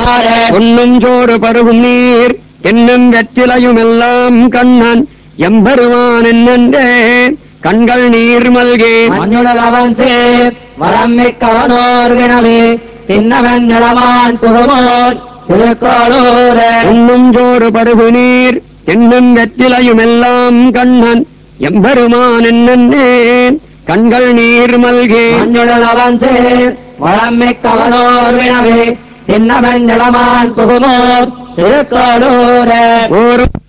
ஆரே பொன்னும் சோறு பருகும் நீர் என்னும் வெற்றிலையும் எல்லாம் கண்ணன் எம்பெருவான் என்னென்றே கண்கள் நீர் மல்கே மண்ணுடல் அவன் சேர் வரம் மிக்கவனோர் வினவே தின்னவன் நிலமான் புகமோர் திருக்கோளூரே உண்ணும் சோறு பருகு நீர் தென்னும் வெற்றிலையும் எல்லாம் கண்ணன் எம்பெருமான் என்னென்னே கண்கள் நீர் மல்கே மண்ணுடல் அவன் சேர் வரம் மிக்கவனோர் வினவே தின்னவன் நிலமான் புகுமோர் திருக்கோளூரே ஓரும்